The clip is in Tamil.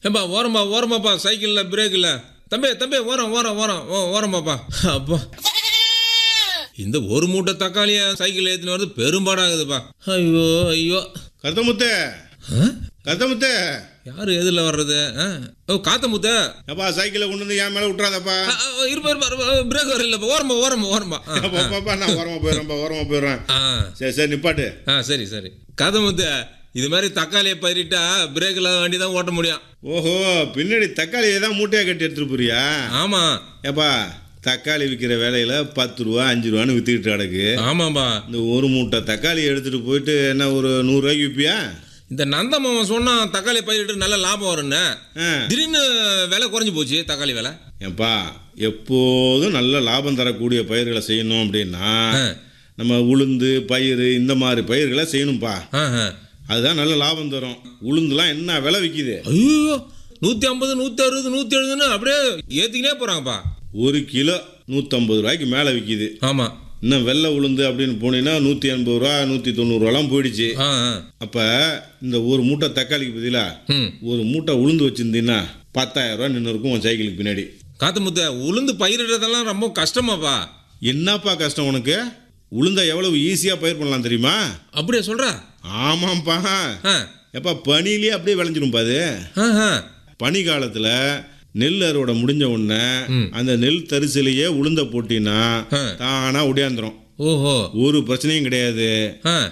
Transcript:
ஏப்பா ஓரம்பா ஓரமாப்பா சைக்கிளில் பிரேக் இல்லை தம்பி தம்பி ஓரம் ஓரம் ஓரம் ஓ ஓரமாப்பா அப்பா இந்த ஒரு மூட்டை தக்காளியை சைக்கிள் ஏற்றின வரது பெரும்பாடாகுதுப்பா ஐயோ ஐயோ கருத்தமுத்து ஆ? கருத்தமுத்து யார் எதிரில் வர்றது ஆ? ஓ காத்த முத்த அப்பா சைக்கிளை கொண்டு வந்து என் மேலே விட்றாதப்பா இருப்பா இருப்பா பிரேக் வர இல்லைப்பா ஓரம்பா ஓரம்பா ஓரம்பா ஆ, அப்பா, அப்பா, அப்பா, நான் ஓரமாக போயிடுறேன்ப்பா ஓரமாக போயிடுறேன் ஆ சரி சரி நிப்பாட்டு ஆ சரி சரி கதை முத்த இது மாதிரி தக்காளியை பயிரிட்டா பிரேக் இல்லாத வண்டி தான் ஓட்ட முடியும் ஓஹோ பின்னாடி தக்காளியை தான் மூட்டையாக கட்டி எடுத்துட்டு போறியா ஆமாம் ஏப்பா தக்காளி விற்கிற வேலையில் பத்து ரூபா அஞ்சு ரூபான்னு விற்றுக்கிட்டு கிடக்கு ஆமாம்பா இந்த ஒரு மூட்டை தக்காளி எடுத்துட்டு போயிட்டு என்ன ஒரு நூறுரூவாய்க்கு விற்பியா இந்த நந்தமாமன் சொன்னான் தக்காளி பயிரிட்டு நல்ல லாபம் வரும்னு ஆ திடீர்னு விலை குறைஞ்சு போச்சு தக்காளி விலை ஏப்பா எப்போதும் நல்ல லாபம் தரக்கூடிய பயிர்களை செய்யணும் அப்படின்னா ஆ. நம்ம உளுந்து பயிர் இந்த மாதிரி பயிர்களை செய்யணும்ப்பா ஆ ஆ. அதுதான் நல்ல லாபம் தரும் உளுந்துலாம் என்ன விலை விற்கிது ஐயோ நூற்றி ஐம்பது நூற்றி அறுபது நூற்றி எழுபதுன்னு அப்படியே ஏற்றிக்கினே போகிறாங்கப்பா ஒரு கிலோ நூற்றம்பது ரூபாய்க்கு மேலே விற்கிது ஆமாம் இன்னும் வெள்ளை உளுந்து அப்படின்னு போனீங்கன்னா நூற்றி எண்பது ரூபா நூற்றி தொண்ணூறுரூவாலாம் போயிடுச்சு ஆ ஆ அப்போ இந்த ஒரு மூட்டை தக்காளிக்கு பதிலாக ம் ஒரு மூட்டை உளுந்து வச்சுருந்தீங்கன்னா பத்தாயிரம் ரூபா நின்று இருக்கும் உன் சைக்கிளுக்கு பின்னாடி காத்து முத்த உளுந்து பயிரிடுறதெல்லாம் ரொம்ப கஷ்டமாப்பா என்னப்பா கஷ்டம் உனக்கு உளுந்த எவ்வளவு ஈஸியாக பயிர் பண்ணலாம் தெரியுமா அப்படியே சொல்கிறா ஆமாம்ப்பா ஆ எப்பா பனிலேயே அப்படியே விளைஞ்சிரும்ப்பா அது ஆ ஆ பனி காலத்தில் நெல் அறுவடை முடிஞ்ச உடனே ம். அந்த நெல் தரிசிலேயே உளுந்த போட்டினா ஆ. தானாக ஒடியாந்துரும் ஓஹோ ஒரு பிரச்சனையும் கிடையாது ஆ